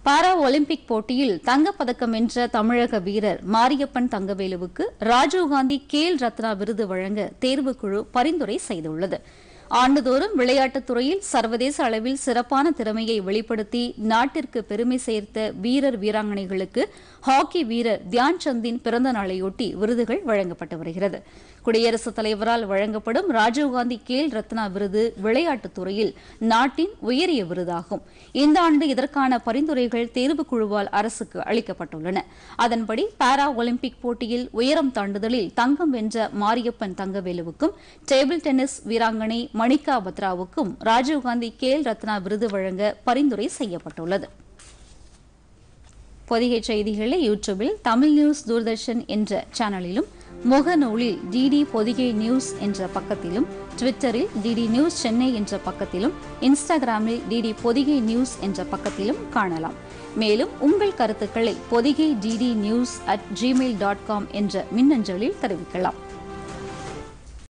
para Olympic போட்டியில் தங்கப்பதக்கம் வென்ற தமிழக வீரர் மாரியப்பன் தங்கவேலுவுக்கு ராஜீவ்காந்தி கேல் ரத்னா விருது வழங்க தேர்வுக்குழு பரிந்துரை செய்துள்ளது ஆண்டுதோறும் விளையாட்டுத் துறையில் சர்வதேச அளவில் சிறப்பான திறமையை வெளிப்படுத்தி நாட்டிற்கு பெருமை சேர்த்த வீரர் வீராங்கனைகளுக்கு ஹாக்கி வீரர் தியான் சந்தின் பிறந்த நாளையொட்டி விருதுகள் வழங்கப்பட்டு வருகிறது குடியரசுத் தலைவரால் வழங்கப்படும் ராஜீவ்காந்தி கேல் ரத்னா விருது விளையாட்டுத் துறையில் நாட்டின் உயரிய விருதாகும் இந்த ஆண்டு இதற்கான பரிந்துரைகள் தேர்வுக்குழுவால் அரசுக்கு அளிக்கப்பட்டுள்ளன அதன்படி பாரா ஒலிம்பிக் போட்டியில் உயரம் தாண்டுதலில் தங்கம் வென்ற மாரியப்பன் தங்கவேலுவுக்கும் டேபிள் டென்னிஸ் வீராங்கனை மணிகா பத்ராவுக்கும் ராஜீவ்காந்தி கேல் ரத்னா விருது வழங்க பரிந்துரை செய்யப்பட்டுள்ளது பொதிகை செய்திகளை யூடியூபில் தமிழ் நியூஸ் தூர்தர்ஷன் என்ற சேனலிலும் முகநூலில் டிடி பொதிகை நியூஸ் என்ற பக்கத்திலும் ட்விட்டரில் டிடி நியூஸ் சென்னை என்ற பக்கத்திலும் இன்ஸ்டாகிராமில் டிடி பொதிகை நியூஸ் என்ற பக்கத்திலும் காணலாம் மேலும் உங்கள் கருத்துக்களை Podhigai DD news at gmail dot com என்ற மின்னஞ்சலில் தெரிவிக்கலாம்